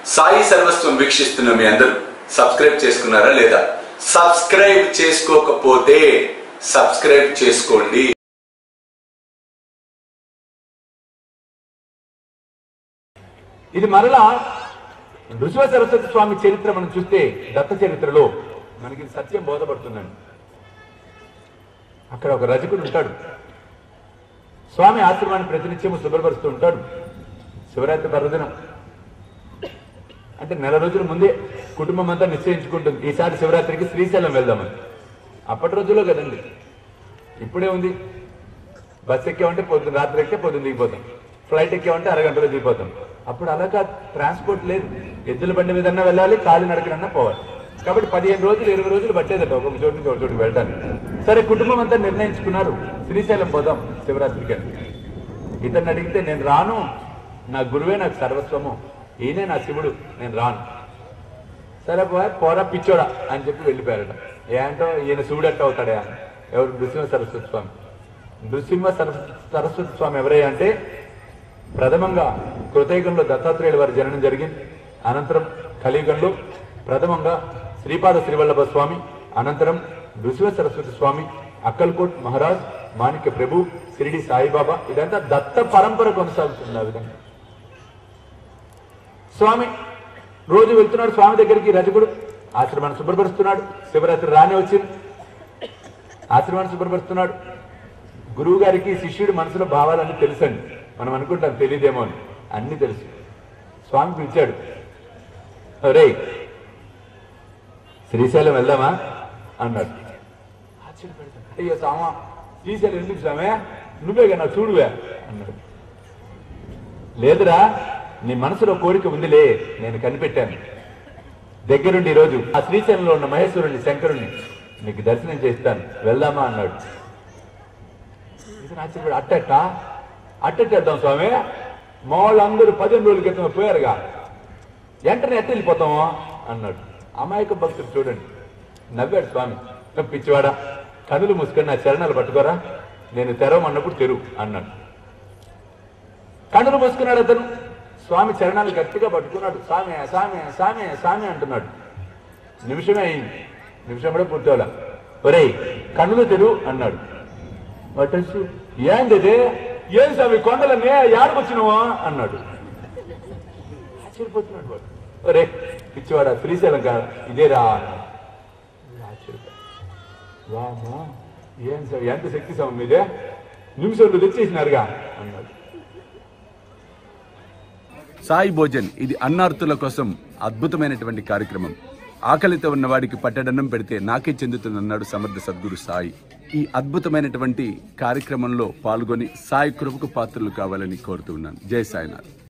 సాయి సర్వస్వం వీక్షిస్తున్న మీ అందరూ సబ్స్క్రైబ్ చేసుకున్నారా లేదా సబ్స్క్రైబ్ చేసుకోకపోతే సబ్స్క్రైబ్ చేసుకోండి ఇది మరలా నృసింహ సరస్వతి స్వామి చరిత్ర మనం చూస్తే దత్త చరిత్రలో మనకి ఇది సత్యం బోధపడుతుందండి అక్కడ ఒక రజకుడు ఉంటాడు స్వామి ఆశ్రమాన్ని ప్రతినిత్యము శుభ్రపరుస్తూ ఉంటాడు శివరాత్రి పర్వదినం అంటే నెల రోజుల ముందే కుటుంబం అంతా నిశ్చయించుకుంటుంది ఈసారి శివరాత్రికి శ్రీశైలం వెళ్దామని అప్పటి రోజుల్లో కదండి ఇప్పుడే ఉంది బస్ ఎక్కామంటే పొద్దున్న రాత్రి ఎక్కితే పొద్దున్న దిగిపోతాం ఫ్లైట్ ఎక్కామంటే అరగంటలో దిగిపోతాం అప్పుడు అలా కాదు ట్రాన్స్పోర్ట్ లేదు ఎద్దుల బండి మీదన్నా వెళ్ళాలి కాలి నడకనన్నా పోవాలి కాబట్టి పదిహేను రోజులు ఇరవై రోజులు పట్టేదట ఒక్కొక్క చోటు నుంచి ఒక చోటుకి వెళ్ళడానికి సరే కుటుంబం అంతా నిర్ణయించుకున్నారు శ్రీశైలం పోదాం శివరాత్రికి అని ఇతన్ని అడిగితే నేను రాను నా గురువే నాకు సర్వస్వము ఈయనే నా శివుడు నేను రాను సరే పోయా పోరా పిచ్చోడా అని చెప్పి వెళ్ళిపోయారట ఏంటో ఈయన శివుడట్ట అవుతాడా ఎవరు నృసింహ సరస్వతి స్వామి నృసింహ సరస్వతి సరస్వతి స్వామి ఎవరయ్యా అంటే ప్రథమంగా కృతయుగంలో దత్తాత్రేయుల వారి జననం జరిగింది అనంతరం కలియుగంలో ప్రథమంగా శ్రీపాద శ్రీవల్లభ స్వామి అనంతరం నృసింహ సరస్వతి స్వామి అక్కల్కోట్ మహారాజ్ మాణిక్య ప్రభు షిరిడి సాయిబాబా ఇదంతా దత్త పరంపర కొనసాగుతుంది ఆ విధంగా స్వామి రోజు వెళ్తున్నాడు స్వామి దగ్గరికి రజకుడు ఆశ్రమాన్ని శుభ్రపరుస్తున్నాడు శివరాత్రి రానే వచ్చింది ఆశ్రమాన్ని శుభ్రపరుస్తున్నాడు గురువు గారికి శిష్యుడి మనసులో భావాలన్నీ తెలుసండి మనం అనుకుంటాం తెలియదేమో అని అన్ని తెలుసు స్వామి పిలిచాడు రే శ్రీశైలం వెళ్దామా అన్నాడు ఆశ్చర్యపడతాడు. అయ్యో సామా శ్రీశైలం ఎందుకు స్వామే నువ్వే కదా చూడువే అన్నాడు లేదురా నీ మనసులో కోరిక ఉందిలే నేను కనిపెట్టాను దగ్గరుండి ఈరోజు ఆ శ్రీశైలంలో ఉన్న మహేశ్వరుని శంకరుణ్ణి నీకు దర్శనం చేస్తాను వెళ్దామా అన్నాడు ఇతను ఆశ్చర్యపడి అట్టట అట్ట చేద్దాం స్వామి మా వాళ్ళందరూ పదిహేను రోజుల క్రితం పోయారుగా వెంటనే ఎట్ట వెళ్ళిపోతాము అన్నాడు అమాయక భక్తుడు చూడండి నవ్వాడు స్వామి పిచ్చివాడా కనులు మూసుకొని నా చరణాలు పట్టుకోరా నేను తెరవమన్నప్పుడు తెరువు అన్నాడు కన్నులు మూసుకున్నాడు అతను స్వామి చరణాలు గట్టిగా పట్టుకున్నాడు స్వామి స్వామి స్వామి స్వామి అంటున్నాడు నిమిషమే అయింది నిమిషం కూడా పూర్తవలా ఒరేయ్ కన్నులు తెరు అన్నాడు పట్టచ్చు ఏంది ఇది? ఏం స్వామి కొండలనే యాడకొచ్చినవా అన్నాడు ఆశ్చర్యపోతున్నాడు వాడు ఒరే పిచ్చివాడా శ్రీశైలం కాదు ఇదేరా అన్నాడు ఆశ్చర్యపోయాడు వామా ఏం సార్ ఎంత శక్తి స్వామి మీదే నిమిషంలో తెచ్చేసినారుగా అన్నాడు సాయి భోజన్ ఇది అన్నార్తుల కోసం అద్భుతమైనటువంటి కార్యక్రమం ఆకలితో ఉన్న వాడికి పట్టడన్నం పెడితే నాకే చెందుతుందన్నాడు సమర్థ సద్గురు సాయి ఈ అద్భుతమైనటువంటి కార్యక్రమంలో పాల్గొని సాయి కృపకు పాత్రలు కావాలని కోరుతూ ఉన్నాను జై సాయినాథ్